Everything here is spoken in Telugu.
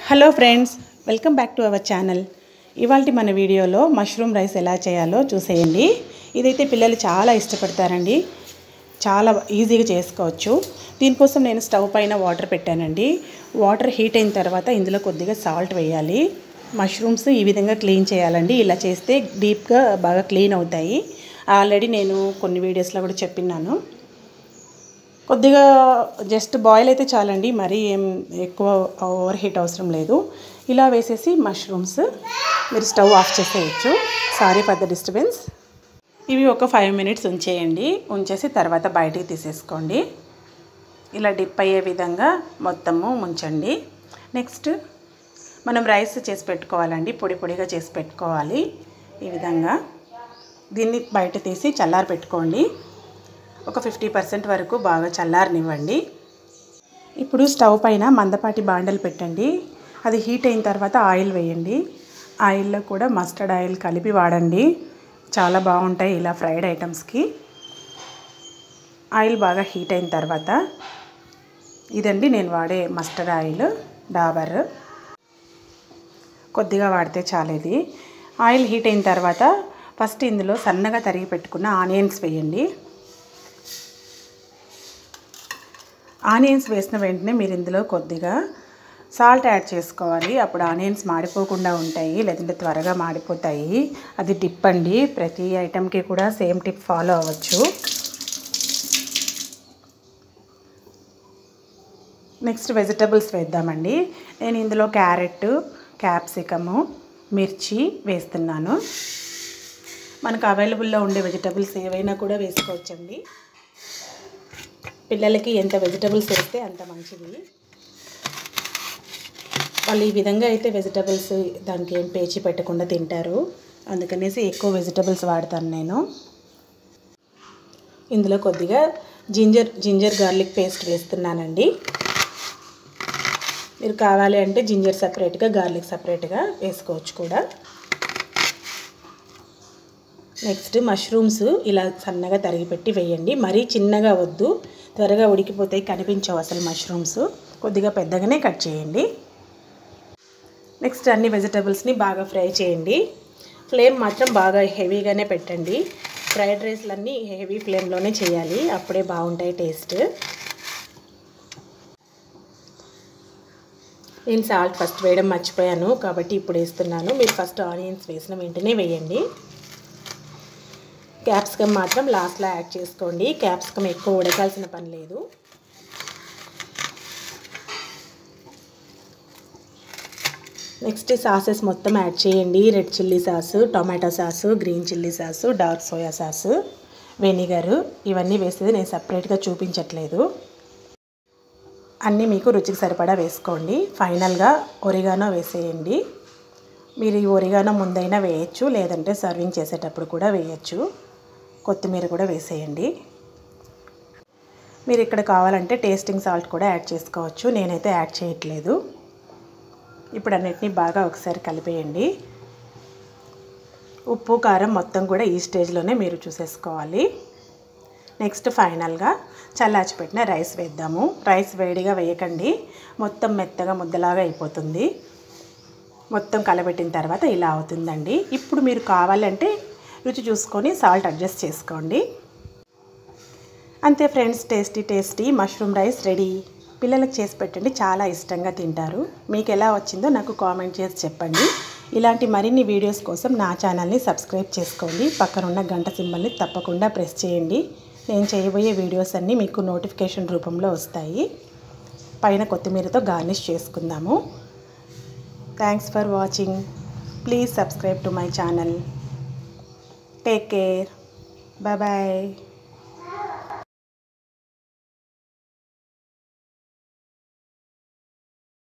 hello friends welcome back to our channel ఇవాళ మన వీడియోలో మష్రూమ్ రైస్ ఎలా చేయాలో చూసేయండి ఇదైతే పిల్లలు చాలా ఇష్టపడతారండి చాలా ఈజీగా చేసుకోవచ్చు దీనికోసం నేను స్టవ్ పైన వాటర్ పెట్టానండి వాటర్ హీట్ అయిన తర్వాత ఇందులో కొద్దిగా సాల్ట్ వేయాలి మష్రూమ్స్ ఈ విధంగా క్లీన్ చేయాలండి ఇలా చేస్తే డీప్గా బాగా క్లీన్ అవుతాయి ఆల్రెడీ నేను కొన్ని వీడియోస్లో కూడా చెప్పినాను కొద్దిగా జస్ట్ బాయిల్ అయితే చాలండి మరీ ఏం ఎక్కువ ఓవర్ హీట్ అవసరం లేదు ఇలా వేసేసి మష్రూమ్స్ మీరు స్టవ్ ఆఫ్ చేసేయచ్చు సారీ ఫర్ ద డిస్టర్బెన్స్ ఇవి ఒక ఫైవ్ మినిట్స్ ఉంచేయండి ఉంచేసి తర్వాత బయటికి తీసేసుకోండి ఇలా డిప్ అయ్యే విధంగా మొత్తము ముంచండి నెక్స్ట్ మనం రైస్ చేసి పెట్టుకోవాలండి పొడి పొడిగా చేసి పెట్టుకోవాలి ఈ విధంగా దీన్ని బయట తీసి చల్లారి పెట్టుకోండి ఒక ఫిఫ్టీ పర్సెంట్ వరకు బాగా చల్లారనివ్వండి ఇప్పుడు స్టవ్ పైన మందపాటి బాండలు పెట్టండి అది హీట్ అయిన తర్వాత ఆయిల్ వేయండి ఆయిల్లో కూడా మస్టర్డ్ ఆయిల్ కలిపి వాడండి చాలా బాగుంటాయి ఇలా ఫ్రైడ్ ఐటమ్స్కి ఆయిల్ బాగా హీట్ అయిన తర్వాత ఇదండి నేను వాడే మస్టర్డ్ ఆయిల్ డాబర్ కొద్దిగా వాడితే చాలేది ఆయిల్ హీట్ అయిన తర్వాత ఫస్ట్ ఇందులో సన్నగా తరిగి పెట్టుకున్న ఆనియన్స్ వేయండి ఆనియన్స్ వేసిన వెంటనే మీరు ఇందులో కొద్దిగా సాల్ట్ యాడ్ చేసుకోవాలి అప్పుడు ఆనియన్స్ మాడిపోకుండా ఉంటాయి లేదంటే త్వరగా మాడిపోతాయి అది టిప్ అండి ప్రతి ఐటెంకి కూడా సేమ్ టిప్ ఫాలో అవ్వచ్చు నెక్స్ట్ వెజిటబుల్స్ వేద్దామండి నేను ఇందులో క్యారెట్ క్యాప్సికము మిర్చి వేస్తున్నాను మనకు అవైలబుల్లో ఉండే వెజిటబుల్స్ ఏవైనా కూడా వేసుకోవచ్చండి పిల్లలకి ఎంత వెజిటబుల్స్ వేస్తే అంత మంచిది వాళ్ళు ఈ విధంగా అయితే వెజిటబుల్స్ దానికి ఏం పేచి పెట్టకుండా తింటారు అందుకనేసి ఎక్కువ వెజిటబుల్స్ వాడతాను నేను ఇందులో కొద్దిగా జింజర్ జింజర్ గార్లిక్ పేస్ట్ వేస్తున్నానండి మీరు కావాలి అంటే జింజర్ సపరేట్గా గార్లిక్ సపరేట్గా వేసుకోవచ్చు కూడా నెక్స్ట్ మష్రూమ్స్ ఇలా సన్నగా తరిగి పెట్టి వేయండి మరీ చిన్నగా వద్దు త్వరగా ఉడికిపోతాయి కనిపించవు అసలు మష్రూమ్స్ కొద్దిగా పెద్దగానే కట్ చేయండి నెక్స్ట్ అన్ని వెజిటబుల్స్ని బాగా ఫ్రై చేయండి ఫ్లేమ్ మాత్రం బాగా హెవీగానే పెట్టండి ఫ్రైడ్ రైస్లన్నీ హెవీ ఫ్లేమ్లోనే చేయాలి అప్పుడే బాగుంటాయి టేస్ట్ నేను సాల్ట్ ఫస్ట్ వేయడం మర్చిపోయాను కాబట్టి ఇప్పుడు వేస్తున్నాను మీరు ఫస్ట్ ఆనియన్స్ వేసిన వెంటనే వేయండి క్యాప్సికమ్ మాత్రం లాస్ట్లో యాడ్ చేసుకోండి క్యాప్సికమ్ ఎక్కువ ఉడకాల్సిన పని లేదు నెక్స్ట్ సాసెస్ మొత్తం యాడ్ చేయండి red chilli sauce tomato sauce green chilli sauce dark soya sauce vinegar ఇవన్నీ వేసేది నేను సపరేట్గా చూపించట్లేదు అన్నీ మీకు రుచికి సరిపడా వేసుకోండి ఫైనల్గా ఒరిగానో వేసేయండి మీరు ఈ ఒరిగానో ముందైనా వేయచ్చు లేదంటే సర్వింగ్ చేసేటప్పుడు కూడా వేయచ్చు కొత్తిమీర కూడా వేసేయండి మీరు ఇక్కడ కావాలంటే టేస్టింగ్ సాల్ట్ కూడా యాడ్ చేసుకోవచ్చు నేనైతే యాడ్ చేయట్లేదు ఇప్పుడు అన్నిటినీ బాగా ఒకసారి కలిపేయండి ఉప్పు కారం మొత్తం కూడా ఈ స్టేజ్లోనే మీరు చూసేసుకోవాలి నెక్స్ట్ ఫైనల్గా చల్లాచి పెట్టిన రైస్ వేద్దాము రైస్ వేడిగా వేయకండి మొత్తం మెత్తగా ముద్దలాగా అయిపోతుంది మొత్తం కలబెట్టిన తర్వాత ఇలా అవుతుందండి ఇప్పుడు మీరు కావాలంటే రుచి చూసుకొని సాల్ట్ అడ్జస్ట్ చేసుకోండి అంతే friends tasty tasty mushroom rice ready పిల్లలకు చేసి పెట్టండి చాలా ఇష్టంగా తింటారు మీకు ఎలా వచ్చిందో నాకు కామెంట్ చేసి చెప్పండి ఇలాంటి మరిన్ని వీడియోస్ కోసం నా ఛానల్ని సబ్స్క్రైబ్ చేసుకోండి పక్కనున్న గంట సింబల్ని తప్పకుండా ప్రెస్ చేయండి నేను చేయబోయే వీడియోస్ అన్నీ మీకు నోటిఫికేషన్ రూపంలో వస్తాయి పైన కొత్తిమీరతో గార్నిష్ చేసుకుందాము thanks for watching please subscribe to my channel take care bye bye